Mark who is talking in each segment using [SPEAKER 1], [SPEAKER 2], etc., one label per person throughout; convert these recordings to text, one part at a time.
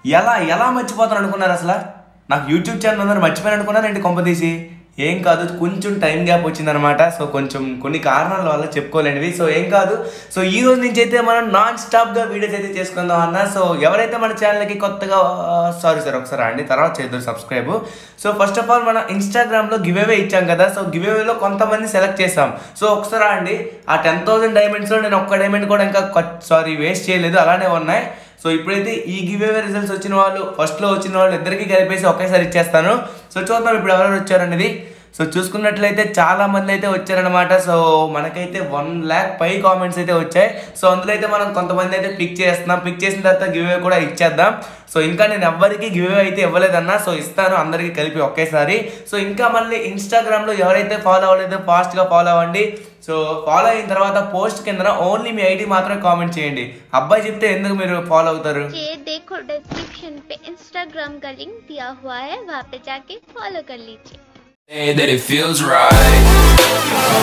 [SPEAKER 1] ఎలా ఎలా మర్చిపోతాను అనుకున్నారు అసలు నాకు యూట్యూబ్ ఛానల్ ఉందని మర్చిపోయాను అనుకున్నాను ఏంటి కొంపదీసి ఏం కాదు కొంచెం టైం గ్యాప్ వచ్చిందనమాట సో కొంచెం కొన్ని కారణాల వల్ల చెప్పుకోలేనివి సో ఏం కాదు సో ఈ రోజు నుంచి అయితే మనం నాన్ స్టాప్గా వీడియోస్ అయితే చేసుకుందాం అన్న సో ఎవరైతే మన ఛానల్కి కొత్తగా సారీ సార్ ఒకసారి అండి తర్వాత చేద్దరు subscribe so first of all మన ఇన్స్టాగ్రామ్లో గివ్ అవే ఇచ్చాం కదా సో గివ్ అవేలో కొంతమంది సెలెక్ట్ చేసాం సో ఒకసారి అండి ఆ టెన్ థౌసండ్ డైమండ్స్లో నేను ఒక్క డైమండ్ కూడా ఇంకా సారీ వేస్ట్ చేయలేదు అలానే ఉన్నాయి సో ఇప్పుడైతే ఈ గివ్ అవే రిజల్ట్స్ వచ్చిన వాళ్ళు ఫస్ట్లో వచ్చిన వాళ్ళు ఇద్దరికి కలిపేసి ఒకేసారి ఇచ్చేస్తాను సో చూద్దాం ఇప్పుడు ఎవరెవరు వచ్చారనేది సో చూసుకున్నట్లయితే చాలా మంది అయితే వచ్చారనమాట సో మనకైతే వన్ ల్యాక్ పై కామెంట్స్ అయితే వచ్చాయి సో అందులో అయితే మనం కొంతమంది అయితే పిక్ చేస్తున్నాం పిక్ చేసిన తర్వాత గివ్ అవే కూడా ఇచ్చేద్దాం సో ఇంకా నేను ఎవ్వరికి గివ్ అవే అయితే ఇవ్వలేదన్నా సో ఇస్తాను అందరికీ కలిపి ఒకేసారి సో ఇంకా మళ్ళీ ఇన్స్టాగ్రామ్లో ఎవరైతే ఫాలో అవ్వలేదో ఫాస్ట్గా ఫాలో అవ్వండి సో ఫాలో అయిన తర్వాత పోస్ట్ కింద ఓన్లీ మీ ఐడి మాత్రమే కామెంట్ చేయండి అబ్బాయి చెప్తే ఎందుకు మీరు ఫాలో అవుతారు
[SPEAKER 2] ये देखो डिस्क्रिप्शन पे इंस्टाग्राम का लिंक दिया हुआ है वहाँ पे जाके फॉलो कर लीजिए
[SPEAKER 3] Say that it feels right.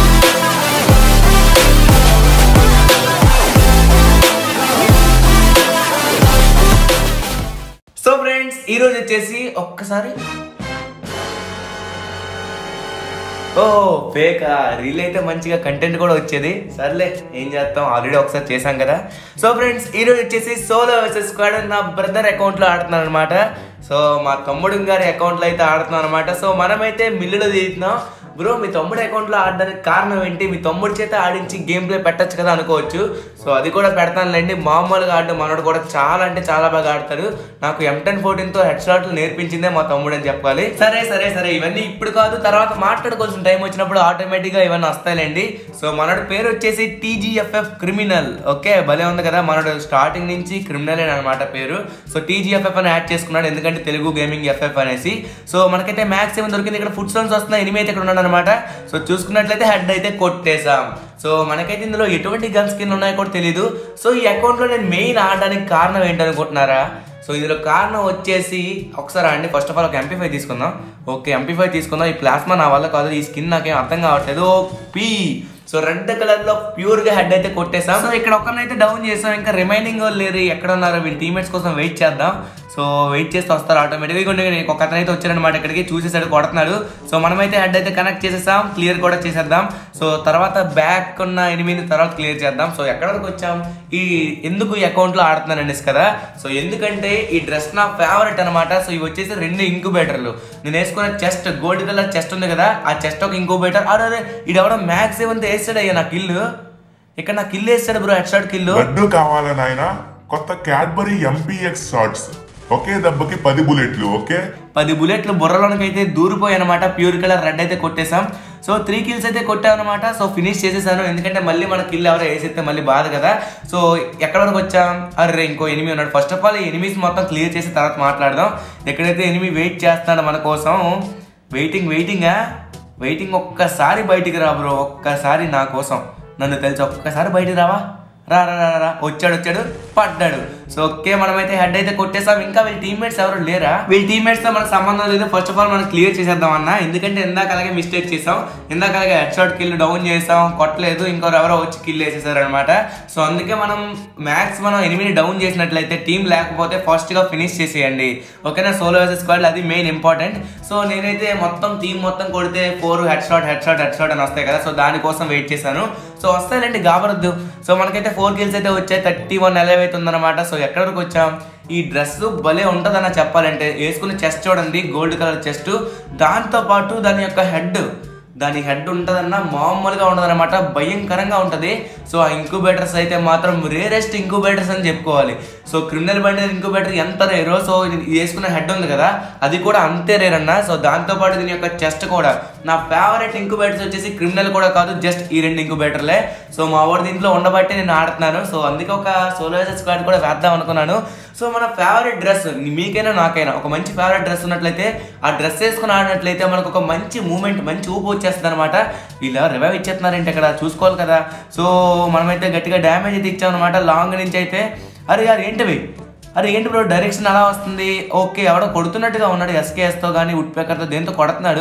[SPEAKER 1] So friends ఈ రోజు వచ్చేసి ఒక్కసారి ఓ ఫేకా రీల్ అయితే మంచిగా కంటెంట్ కూడా వచ్చేది సర్లే ఏం చేస్తాం ఆల్రెడీ ఒకసారి చేశాం కదా సో ఫ్రెండ్స్ ఈ రోజు వచ్చేసి సోలో వర్సెస్ స్క్వాడ్ నా బ్రదర్ అకౌంట్లో ఆడుతున్నాను అనమాట సో మా తమ్ముడు గారి అకౌంట్లో అయితే ఆడుతున్నాం అనమాట సో మనమైతే మిల్లులో తీస్తున్నాం బ్రో మీ తమ్ముడు అకౌంట్లో ఆడడానికి కారణం ఏంటి మీ తమ్ముడి చేత ఆడించి గేమ్ ప్లే పెట్టచ్చు కదా అనుకోవచ్చు సో అది కూడా పెడతానులేండి మామూలుగా ఆడడం మనోడు కూడా చాలా అంటే చాలా బాగా ఆడతాడు నాకు ఎం టెన్ ఫోర్టీన్తో హెడ్ షాట్లు నేర్పించిందే మా తమ్ముడు అని చెప్పాలి సరే సరే సరే ఇవన్నీ ఇప్పుడు కాదు తర్వాత మాట్లాడుకోవాల్సిన టైం వచ్చినప్పుడు ఆటోమేటిక్గా ఇవన్నీ వస్తాయిలేండి సో మనోడి పేరు వచ్చేసి టీజీఎఫ్ఎఫ్ క్రిమినల్ ఓకే భలే ఉంది కదా మనోడు స్టార్టింగ్ నుంచి క్రిమినల్ అనమాట పేరు సో టీజీఎఫ్ఎఫ్ అని యాడ్ చేసుకున్నాడు ఎందుకంటే తెలుగు గేమింగ్ ఎఫ్ఎఫ్ అనేసి సో మనకైతే మ్యాక్స్ ఏమి దొరికింది ఇక్కడ ఫుడ్ సౌండ్స్ వస్తున్నాయి ఎనిమిది అయితే ఇక్కడ ఉన్నాడు అనమాట సో చూసుకున్నట్లయితే హెడ్ అయితే కొట్టేసాం సో మనకైతే ఇందులో ఎటువంటి గన్ స్కిన్ ఉన్నాయో కూడా తెలియదు సో ఈ అకౌంట్లో నేను మెయిన్ ఆడడానికి కారణం ఏంటనుకుంటున్నారా సో ఇందులో కారణం వచ్చేసి ఒకసారి అండి ఫస్ట్ ఆఫ్ ఆల్ ఒక ఎంపీ ఫైవ్ తీసుకుందాం ఓకే ఎంపీ ఫైవ్ తీసుకుందాం ఈ ప్లాస్మా నా వల్ల కాదు ఈ స్కిన్ నాకేం అర్థం కావట్లేదు O P so red colour లో ప్యూర్ గా హెడ్ అయితే కొట్టేసాం సో ఇక్కడ ఒకరినైతే డౌన్ చేసాం ఇంకా రిమైనింగ్ వాళ్ళు లేరు ఎక్కడ ఉన్నారు వీళ్ళ టీమేట్స్ కోసం వెయిట్ చేద్దాం సో వెయిట్ చేస్తే వస్తారు ఆటోమేటిక్గా ఇగోండి ఒక అతను అయితే వచ్చారనమాట ఇక్కడికి చూసేసాడు కొడుతున్నాడు సో మనమైతే హెడ్ అయితే కనెక్ట్ చేసేసాం క్లియర్ కూడా చేసేద్దాం సో తర్వాత బ్యాక్ ఉన్న ఎనిమిది తర్వాత క్లియర్ చేద్దాం సో ఎక్కడ వరకు వచ్చాం ఈ ఎందుకు ఈ అకౌంట్లో ఆడుతున్నాను అనేసి కదా సో ఎందుకంటే ఈ డ్రెస్ నా ఫేవరెట్ అనమాట సో ఇవి వచ్చేసి రెండు ఇంక్యుబేటర్లు నేను వేసుకున్న చెస్ట్ గోల్డ్ కలర్ చెస్ట్ ఉంది కదా ఆ చెస్ట్ ఒక ఇంక్యుబేటర్ అరే ఇది ఎవడో మ్యాక్స్ ఏమంతా వేస్తాడు అయ్యా నా కిల్లు ఇక్కడ నా కిల్లు వేస్తాడు బ్రో హెడ్ షాట్ కిల్లు
[SPEAKER 4] లడ్డు కావాలా నాయన కొత్త క్యాడ్బరీ ఎంపీఎక్స్ షార్ట్స్ ఒకే దెబ్బకి పది బుల్లెట్లు ఓకే
[SPEAKER 1] పది బుల్లెట్లు బుర్రలోనికి అయితే దూరిపోయాయి అనమాట ప్యూర్ కలర్ రెడ్ అయితే కొట్టేసాం సో త్రీ కిల్స్ అయితే కొట్టామన్నమాట సో ఫినిష్ చేసేసాను ఎందుకంటే మళ్ళీ మన కిల్ ఎవరో వేసేస్తే మళ్ళీ బాధ కదా సో ఎక్కడ వరకు వచ్చాం అరే ఇంకో ఎనిమి ఉన్నాడు ఫస్ట్ ఆఫ్ ఆల్ ఈ ఎనిమిస్ మొత్తం క్లియర్ చేసి తర్వాత మాట్లాడదాం ఎక్కడైతే ఎనిమి వెయిట్ చేస్తున్నాడు మన కోసం వెయిటింగ్ వెయిటింగా వెయిటింగ్ ఒక్కసారి బయటికి రా బ్రో ఒక్కసారి నా కోసం నన్ను తెలిసి ఒక్కసారి బయటికి రావా రా రా రా రా వచ్చాడు వచ్చాడు పడ్డాడు సో ఓకే మనమైతే హెడ్ అయితే కొట్టేసాం ఇంకా వీళ్ళ టీమ్మేట్స్ ఎవరు లేరా వీళ్ళ టీమ్మేట్స్ తో మనకు సంబంధం లేదు ఫస్ట్ ఆఫ్ ఆల్ మనం క్లియర్ చేసేద్దాం అన్న ఎందుకంటే ఇందాక అలాగే మిస్టేక్ చేసాం ఇందాక అలాగే హెడ్ షాట్ కిల్ డౌన్ చేసాం కొట్టలేదు ఇంకోరు ఎవరో వచ్చి కిల్ వేసేసారు అనమాట సో అందుకే మనం మ్యాక్స్ మనం ఎనిమిది డౌన్ చేసినట్లయితే టీం లేకపోతే ఫస్ట్ గా ఫినిష్ చేసేయండి ఓకేనా సోలో వర్సెస్ స్క్వాడ్ అది మెయిన్ ఇంపార్టెంట్ సో నేనైతే మొత్తం టీం మొత్తం కొడితే four head shot head shot head shot అని వస్తాయి కదా సో దానికోసం వెయిట్ చేశాను సో వస్తాయిలేండి గాబరద్దు సో మనకైతే ఫోర్ కిల్స్ అయితే వచ్చాయి థర్టీ వన్ ఎలవ్ అయితే ఉందన్నమాట సో ఎక్కడ వరకు వచ్చాం ఈ డ్రెస్ భలే ఉంటుందన్న చెప్పాలంటే వేసుకున్న చెస్ట్ చూడండి గోల్డ్ కలర్ చెస్ట్ దాంతో పాటు దాని యొక్క హెడ్ దాని హెడ్ ఉంటుందన్న మామూలుగా ఉండదన్నమాట భయంకరంగా ఉంటుంది సో ఆ ఇంక్యుబేటర్స్ అయితే మాత్రం రేరెస్ట్ ఇంక్యుబేటర్స్ అని చెప్పుకోవాలి సో క్రిమినల్ బండి ఇంక్యుబేటర్ ఎంత రేరో సో ఇది వేసుకున్న హెడ్ ఉంది కదా అది కూడా అంతే రేర్ అన్న సో దాంతోపాటు దీని యొక్క చెస్ట్ కూడా నా ఫేవరెట్ ఇంక్యుబేటర్స్ వచ్చేసి క్రిమినల్ కూడా కాదు జస్ట్ ఈ రెండు ఇంక్యుబేటర్లే సో మా వాడు దీంట్లో ఉండబట్టి నేను ఆడుతున్నాను సో అందుకే ఒక సోలో స్క్వాడ్ కూడా వేద్దాం అనుకున్నాను సో మన ఫేవరెట్ డ్రెస్ మీకైనా నాకైనా ఒక మంచి ఫేవరెట్ డ్రెస్ ఉన్నట్లయితే ఆ డ్రెస్ వేసుకుని ఆడినట్లయితే మనకు ఒక మంచి మూమెంట్ మంచి ఊపు వచ్చేస్తుంది అనమాట వీళ్ళు రివైవ్ ఇచ్చేస్తున్నారంటే ఇక్కడ చూసుకోవాలి కదా సో మనమైతే గట్టిగా డ్యామేజ్ అయితే ఇచ్చామన్నమాట లాంగ్ నుంచి అయితే అరే యార్ ఏంటివి అరే ఏంటి బ్రో డైరెక్షన్ అలా వస్తుంది ఓకే ఎవడో కొడుతున్నట్టుగా ఉన్నాడు ఎస్కేఎస్తో కానీ వుడ్ పేకర్తో దేంతో కొడుతున్నాడు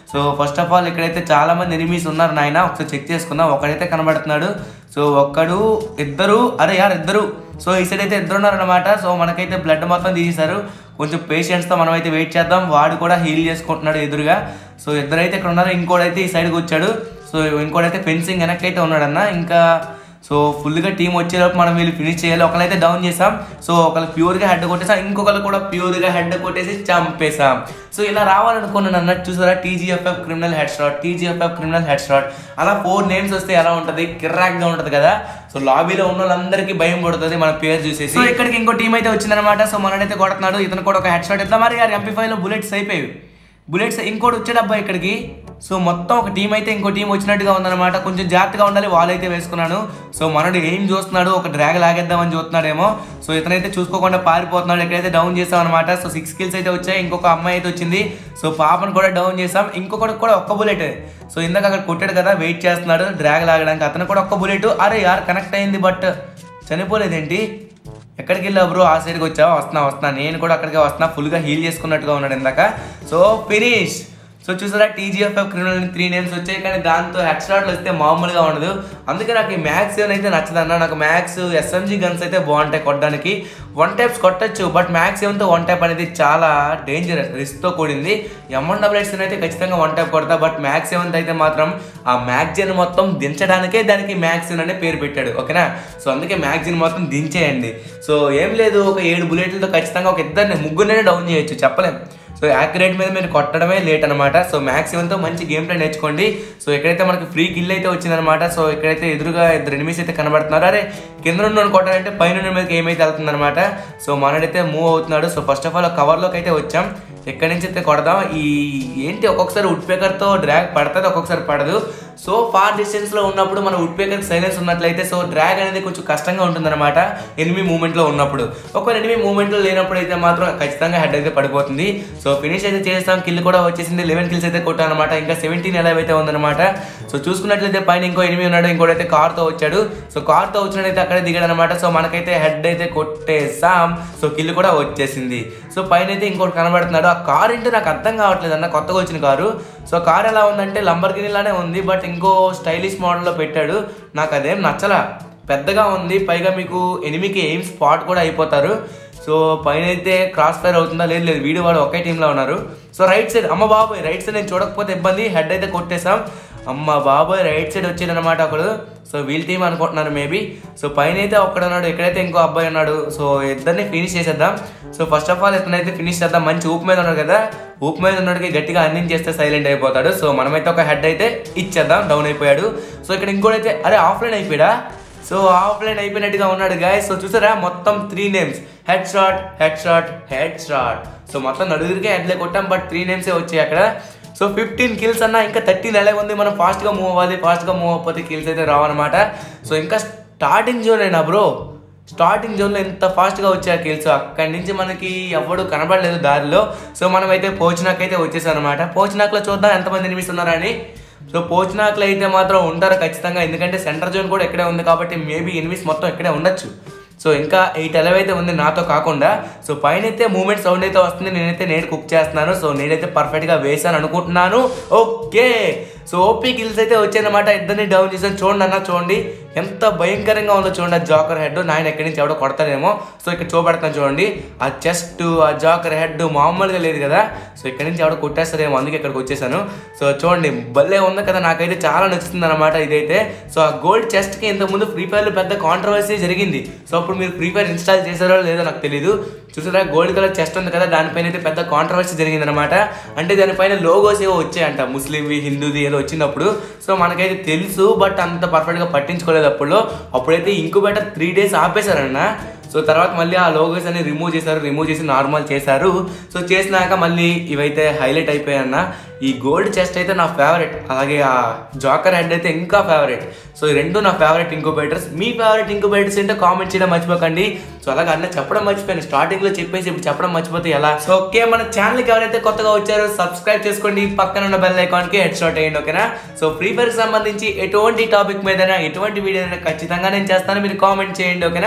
[SPEAKER 1] సో ఫస్ట్ ఆఫ్ ఆల్ ఇక్కడైతే చాలా మంది ఎనిమీస్ ఉన్నారు నాయన ఒకసారి చెక్ చేసుకుందాం ఒకడైతే కనబడుతున్నాడు సో ఒక్కడు ఇద్దరు అరే యార్ ఇద్దరు సో ఈ సైడ్ అయితే ఇద్దరు ఉన్నారనమాట సో మనకైతే బ్లడ్ మొత్తం తీసేశారు కొంచెం పేషెంట్స్తో మనం అయితే వెయిట్ చేద్దాం వాడు కూడా హీల్ చేసుకుంటున్నాడు ఎదురుగా సో ఇద్దరైతే ఇక్కడ ఉన్నారు ఇంకోడైతే ఈ సైడ్కి వచ్చాడు సో ఇంకోడైతే ఫెన్సింగ్ వెనక్కి అయితే ఉన్నాడన్న ఇంకా సో ఫుల్గా టీం వచ్చేలోపు మనం వీళ్ళు ఫినిష్ చేయాలి ఒకళ్ళైతే డౌన్ చేసాం సో ఒకళ్ళు ప్యూర్గా హెడ్ కొట్టేసాం ఇంకొకరు కూడా ప్యూర్గా హెడ్ కొట్టేసి చంపేసాం సో ఇలా రావాలనుకున్నాను అన్నట్టు చూసారా TGFF criminal head shot TGFF criminal head shot అలా ఫోర్ నేమ్స్ వస్తే ఎలా ఉంటుంది కిర్రాక్గా ఉంటుంది కదా సో లాబీలో ఉన్న వాళ్ళందరికీ భయం పడుతుంది మన పేరు చూసేసి సో ఇక్కడికి ఇంకో టీం అయితే వచ్చిందనమాట సో మనడైతే కొడుతున్నాడు ఇతను కూడా ఒక హెడ్ షాట్ ఇద్దాం మరి గారు ఎంపీ ఫైవ్ లో బుల్లెట్స్ అయిపోయాయి బుల్లెట్స్ ఇంకోటి వచ్చాడు అబ్బాయి ఇక్కడికి సో మొత్తం ఒక టీం అయితే ఇంకో టీం వచ్చినట్టుగా ఉందన్నమాట కొంచెం జాగ్రత్తగా ఉండాలి వాల్ అయితే వేసుకున్నాను సో మనడు ఏం చూస్తున్నాడు ఒక డ్రాగ్ లాగేద్దామని చూస్తున్నాడేమో సో ఇతనైతే చూసుకోకుండా పారిపోతున్నాడు ఎక్కడైతే డౌన్ చేసాం అనమాట సో సిక్స్ కిల్స్ అయితే వచ్చాయి ఇంకొక అమ్మాయి అయితే వచ్చింది సో పాపను కూడా డౌన్ చేసాం ఇంకొకటి కూడా ఒక్క బుల్లెట్ సో ఇందాక అక్కడ కొట్టాడు కదా వెయిట్ చేస్తున్నాడు డ్రాగ్ లాగడానికి అతను కూడా ఒక్క బుల్లెట్ అరే యార్ కనెక్ట్ అయింది బట్ చనిపోలేదేంటి ఎక్కడికి వెళ్ళావు బ్రో ఆ సైడ్కి వచ్చావా వస్తున్నా వస్తున్నా నేను కూడా అక్కడికే వస్తున్నా ఫుల్గా హీల్ చేసుకున్నట్టుగా ఉన్నాడు ఇందాక సో ఫినిష్ సో చూసారా టీజీఎఫ్ఎఫ్ క్రిమినల్ త్రీ నేమ్స్ వచ్చాయి కానీ దాంతో హెడ్ షాట్లు వస్తే మామూలుగా ఉండదు అందుకే నాకు ఈ మ్యాక్స్ అయితే నచ్చదన్న నాకు మ్యాక్స్ ఎస్ఎంజీ గన్స్ అయితే బాగుంటాయి కొట్టడానికి వన్ టైప్స్ కొట్టచ్చు బట్ మ్యాక్స్ ఏమంతో వన్ టైప్ అనేది చాలా డేంజరస్ రిస్క్తో కూడింది ఎంఎన్ డబుల్ ఎయిట్స్ అయితే ఖచ్చితంగా వన్ టైప్ కొడతా బట్ మ్యాక్స్ ఏమంత అయితే మాత్రం ఆ మ్యాగ్జిన్ మొత్తం దించడానికే దానికి మ్యాక్సిన్ అనే పేరు పెట్టాడు ఓకేనా సో అందుకే మ్యాగ్జిన్ మొత్తం దించేయండి సో ఏం లేదు ఒక ఏడు బుల్లెట్లతో ఖచ్చితంగా ఒక ఇద్దరిని ముగ్గురునే డౌన్ చేయొచ్చు చెప్పలేం సో యాక్యురేట్ మీద మీరు కొట్టడమే లేట్ అనమాట సో మ్యాక్సిమంతో మంచి గేమ్ ప్లే నేర్చుకోండి సో ఎక్కడైతే మనకి ఫ్రీ కిల్ అయితే వచ్చిందనమాట సో ఎక్కడైతే ఎదురుగా ఇద్దరు ఎనిమిస్ అయితే కనబడుతున్నారు అరే కింద నుండి కొట్టాలంటే పైన నుండి మీదకి ఏమైతే వెళ్తుందనమాట సో మనడైతే మూవ్ అవుతున్నాడు సో ఫస్ట్ ఆఫ్ ఆల్ కవర్లోకి అయితే వచ్చాం ఎక్కడి నుంచి అయితే కొడదాం ఈ ఏంటి ఒక్కొక్కసారి వుడ్ పేకర్తో డ్రాగ్ పడుతుంది ఒక్కొక్కసారి పడదు సో ఫార్ డిస్టెన్స్లో ఉన్నప్పుడు మన వుడ్ పేకర్ సైలెన్స్ ఉన్నట్లయితే సో డ్రాగ్ అనేది కొంచెం కష్టంగా ఉంటుందన్నమాట ఎనిమి మూమెంట్లో ఉన్నప్పుడు ఒకవేళ ఎనిమి మూమెంట్లో లేనప్పుడు అయితే మాత్రం ఖచ్చితంగా హెడ్ అయితే పడిపోతుంది సో ఫినిష్ అయితే చేస్తాం కిల్ కూడా వచ్చేసింది లెవెన్ కిల్స్ అయితే కొట్టాను అనమాట ఇంకా సెవెంటీన్ ఎలా అయితే ఉందన్నమాట సో చూసుకున్నట్లయితే పైన ఇంకో ఎనిమి ఉన్నాడు ఇంకోటైతే కార్తో వచ్చాడు సో కార్తో వచ్చినట్టయితే అక్కడే దిగాడు అనమాట సో మనకైతే హెడ్ అయితే కొట్టేసాం సో కిల్ కూడా వచ్చేసింది సో పైన అయితే ఇంకోటి కనబడుతున్నాడు ఆ కార్ ఏంటో నాకు అర్థం కావట్లేదు అన్న కొత్తగా వచ్చిన కారు సో కార్ ఎలా ఉందంటే లంబర్గిని లానే ఉంది బట్ ఇంకో స్టైలిష్ మోడల్లో పెట్టాడు నాకు అదేం నచ్చలా పెద్దగా ఉంది పైగా మీకు ఎనిమికి ఎయిమ్ స్పాట్ కూడా అయిపోతారు సో పైన అయితే క్రాస్ ఫైర్ అవుతుందా లేదు లేదు వీడియో వాళ్ళు ఒకే టీంలో ఉన్నారు సో రైట్ సైడ్ అమ్మ బాబాయ్ రైట్ సైడ్ నేను చూడకపోతే ఇబ్బంది హెడ్ అయితే కొట్టేసాం అమ్మ బాబాయ్ రైట్ సైడ్ వచ్చాడనమాట ఒకడు సో వీళ్ళ టీం అనుకుంటున్నాను మేబీ సో పైన అయితే ఒక్కడ ఉన్నాడు ఎక్కడైతే ఇంకో అబ్బాయి ఉన్నాడు సో ఇద్దరిని ఫినిష్ చేసేద్దాం సో ఫస్ట్ ఆఫ్ ఆల్ ఇతనైతే ఫినిష్ చేద్దాం మంచి ఊపు మీద ఉన్నాడు కదా ఊపు మీద ఉన్నాడికి గట్టిగా అన్నింగ్ చేస్తే సైలెంట్ అయిపోతాడు సో మనమైతే ఒక హెడ్ అయితే ఇచ్చేద్దాం డౌన్ అయిపోయాడు సో ఇక్కడ ఇంకోటైతే అరే ఆఫ్లైన్ అయిపోయాడా సో ఆఫ్లైన్ అయిపోయినట్టుగా ఉన్నాడు గాయస్ సో చూసారా మొత్తం three names head shot head shot head shot so మొత్తం నలుగురికే హెడ్లే కొట్టాం బట్ త్రీ నేమ్సే వచ్చాయి అక్కడ సో ఫిఫ్టీన్ కిల్స్ అన్న ఇంకా థర్టీన్ ఎలా ఉంది మనం ఫాస్ట్గా మూవ్ అవ్వాలి ఫాస్ట్గా మూవ్ అవ్వకపోతే కిల్స్ అయితే రావన్నమాట సో ఇంకా స్టార్టింగ్ జోన్ అయినా బ్రో స్టార్టింగ్ జోన్లో ఎంత ఫాస్ట్గా వచ్చాయి కిల్స్ అక్కడి నుంచి మనకి ఎవడు కనబడలేదు దారిలో సో మనం అయితే పోచినాకైతే వచ్చేసాం అనమాట పోచినాక్లో చూద్దాం ఎంతమంది ఎనిమిస్తున్నారని సో పోచినాక్లో అయితే మాత్రం ఉంటారు ఖచ్చితంగా ఎందుకంటే సెంటర్ జోన్ కూడా ఇక్కడే ఉంది కాబట్టి మేబీ ఎనిమిస్ మొత్తం ఇక్కడే ఉండొచ్చు సో ఇంకా ఎయిట్ ఎలవ్ అయితే ఉంది నాతో కాకుండా సో పైన అయితే మూమెంట్ సౌండ్ అయితే వస్తుంది నేనైతే నేడు కుక్ చేస్తున్నాను సో నేనైతే పర్ఫెక్ట్గా వేసాను అనుకుంటున్నాను ఓకే సో ఓపీ కిల్స్ అయితే వచ్చాయన్నమాట ఇద్దరిని డౌన్ చేసాను చూడండి అన్న చూడండి ఎంత భయంకరంగా ఉందో చూడండి ఆ జాకర్ హెడ్ నాయన ఎక్కడి నుంచి ఎవడో కొడతాడేమో సో ఇక్కడ చూపెడతాను చూడండి ఆ చెస్ట్ ఆ జాకర్ హెడ్ మామూలుగా లేదు కదా సో ఇక్కడ నుంచి ఎవడో కొట్టేస్తారేమో అందుకే ఇక్కడికి వచ్చేసాను సో చూడండి భలే ఉంది కదా నాకైతే చాలా నచ్చుతుంది అనమాట ఇదైతే సో ఆ గోల్డ్ చెస్ట్కి ఇంతకుముందు ఫ్రీ ఫైర్లో పెద్ద కాంట్రవర్సీ జరిగింది సో అప్పుడు మీరు ఫ్రీ ఫైర్ ఇన్స్టాల్ చేశారో లేదో నాకు తెలియదు చూసారా గోల్డ్ కలర్ చెస్ట్ ఉంది కదా దానిపైన అయితే పెద్ద కాంట్రవర్సీ జరిగింది అనమాట అంటే దానిపైన లోగోస్ ఏవో వచ్చాయంట ముస్లింవి హిందూది ఏదో వచ్చినప్పుడు సో మనకైతే తెలుసు బట్ అంత పర్ఫెక్ట్గా పట్టించుకోలేదు అప్పుడు అప్పుడైతే ఇంకుబెటర్ త్రీ డేస్ ఆపేశారన్న సో తర్వాత మళ్ళీ ఆ లోగోస్ అని రిమూవ్ చేశారు రిమూవ్ చేసి నార్మల్ చేశారు సో చేసినాక మళ్ళీ ఇవైతే హైలైట్ అయిపోయాయన్న ఈ గోల్డ్ చెస్ట్ అయితే నా ఫేవరెట్ అలాగే ఆ జాకర్ హెడ్ అయితే ఇంకా ఫేవరెట్ సో ఈ రెండు నా ఫేవరెట్ ఇంకోబేటర్స్ మీ ఫేవరెట్ ఇంకోబేటర్స్ ఏంటో కామెంట్ చేయడం మర్చిపోకండి సో అలాగే అన్న చెప్పడం మర్చిపోయాను స్టార్టింగ్ లో చెప్పేసి ఇప్పుడు చెప్పడం మర్చిపోతే ఎలా సో ఓకే మన ఛానల్ కి ఎవరైతే కొత్తగా వచ్చారో సబ్స్క్రైబ్ చేసుకోండి పక్కన ఉన్న బెల్ ఐకాన్ కి హెడ్ షాట్ అయ్యండి ఓకేనా సో ఫ్రీ ఫైర్ సంబంధించి ఎటువంటి టాపిక్ మీదైనా ఎటువంటి వీడియో అయినా ఖచ్చితంగా నేను చేస్తాను మీరు కామెంట్ చేయండి ఓకేనా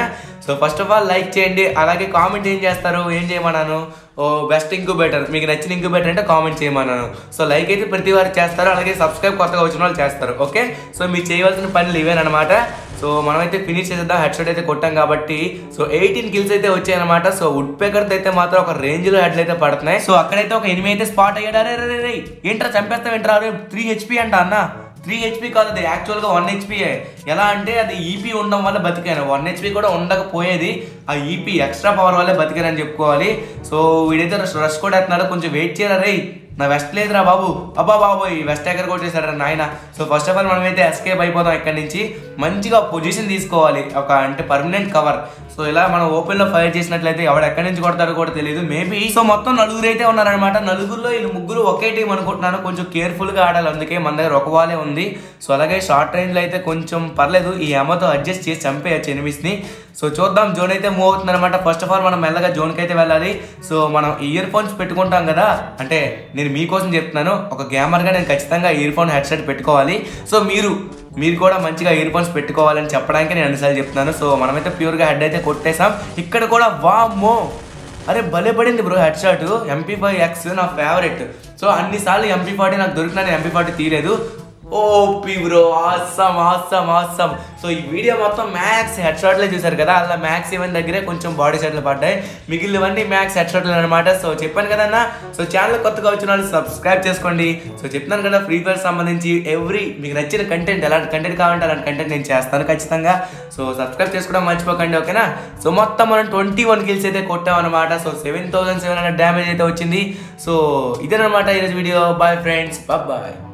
[SPEAKER 1] so first of all like చేయండి అలాగే కామెంట్ ఏం చేస్తారు ఏం చేయమన్నాను ఓ బెస్ట్ ఇంక్యుబేటర్ మీకు నచ్చిన ఇంక్యుబేటర్ అంటే కామెంట్ చేయమన్నాను సో లైక్ అయితే ప్రతి వారు చేస్తారు అలాగే సబ్స్క్రైబ్ కొత్తగా వచ్చిన వాళ్ళు చేస్తారు ఓకే సో మీరు చేయవలసిన పనులు ఇవేనమాట సో మనమైతే ఫినిష్ చేసేద్దాం హెడ్ షాట్ అయితే కొట్టాం కాబట్టి సో ఎయిటీన్ కిల్స్ అయితే వచ్చాయన్నమాట సో వుడ్ పేకర్ అయితే మాత్రం ఒక రేంజ్ లో హెడ్లు అయితే పడుతున్నాయి సో అక్కడైతే ఒక ఎనిమిది అయితే స్పాట్ అయ్యాడు అరే రే రే ఏంట్రా చంపేస్తావు ఏంట్రా అరే త్రీ హెచ్పి అంట అన్న త్రీ హెచ్పి కాదు అది యాక్చువల్గా వన్ హెచ్పి ఎలా అంటే అది ఈపీ ఉండడం వల్ల బతికాను వన్ హెచ్పి కూడా ఉండకపోయేది ఆ ఈపీ ఎక్స్ట్రా పవర్ వల్లే బతికానని చెప్పుకోవాలి సో వీడైతే రష్ రష్ కూడా వేస్తున్నాడు కొంచెం వెయిట్ చేయరా రే నా వెస్ట్ లేదురా బాబు అబ్బా బాబు ఈ వెస్ట్ ఎక్కడ కొట్టేశాడు నాయన సో ఫస్ట్ ఆఫ్ ఆల్ మనమైతే ఎస్కేప్ అయిపోదాం ఇక్కడి నుంచి మంచిగా పొజిషన్ తీసుకోవాలి ఒక అంటే పర్మనెంట్ కవర్ సో ఇలా మనం ఓపెన్ లో ఫైర్ చేసినట్లయితే ఎవడు ఎక్కడి నుంచి కొడతారో కూడా తెలియదు మేబీ సో మొత్తం నలుగురు అయితే ఉన్నారనమాట నలుగురులో వీళ్ళు ముగ్గురు ఒకే టీం అనుకుంటున్నాను కొంచెం కేర్ఫుల్ గా ఆడాలి అందుకే మన దగ్గర ఒక వాలే ఉంది సో అలాగే షార్ట్ రేంజ్ లో అయితే కొంచెం పర్లేదు ఈ అమ్మతో అడ్జస్ట్ చేసి చంపేయచ్చు ఎనిమిస్ ని సో చూద్దాం జోన్ అయితే మూవ్ అవుతుంది అనమాట ఫస్ట్ ఆఫ్ ఆల్ మనం మెల్లగా జోన్కి అయితే వెళ్ళాలి సో మనం ఇయర్ ఫోన్స్ పెట్టుకుంటాం కదా అంటే నేను మీకోసం చెప్తున్నాను ఒక గ్యామర్గా నేను ఖచ్చితంగా ఇయర్ ఫోన్ హెడ్సెట్ పెట్టుకోవాలి సో మీరు మీరు కూడా మంచిగా ఇయర్ ఫోన్స్ పెట్టుకోవాలని చెప్పడానికి నేను అన్నిసార్లు చెప్తున్నాను సో మనమైతే ప్యూర్గా హెడ్ అయితే కొట్టేసాం ఇక్కడ కూడా వామ్మో అరే భలే పడింది bro head shot MP five X నా ఫేవరెట్ సో అన్నిసార్లు ఎంపీ ఫార్టీ నాకు దొరికినా నేను ఎంపీ ఫార్టీ తీయలేదు OP bro awesome awesome awesome so ఈ వీడియో మొత్తం మ్యాక్స్ హెడ్ షాట్లే చూసారు కదా అలా మ్యాక్స్ ఈవెన్ దగ్గరే కొంచెం బాడీ షాట్లు పడ్డాయి మిగిలినవన్నీ మ్యాక్స్ హెడ్ షాట్లు అనమాట సో చెప్పాను కదన్నా సో ఛానల్ కొత్తగా వచ్చిన వాళ్ళు సబ్స్క్రైబ్ చేసుకోండి సో చెప్తున్నాను కదా ఫ్రీ ఫైర్ సంబంధించి ఎవ్రీ మీకు నచ్చిన కంటెంట్ ఎలాంటి కంటెంట్ కావాలంటే అలాంటి కంటెంట్ నేను చేస్తాను ఖచ్చితంగా సో సబ్స్క్రైబ్ చేసుకోవడం మర్చిపోకండి ఓకేనా సో మొత్తం మనం ట్వంటీ వన్ కిల్స్ అయితే కొట్టాం అనమాట so seven thousand seven hundred damage అయితే వచ్చింది సో ఇదేనమాట ఈరోజు వీడియో బాయ్ ఫ్రెండ్స్ బాయ్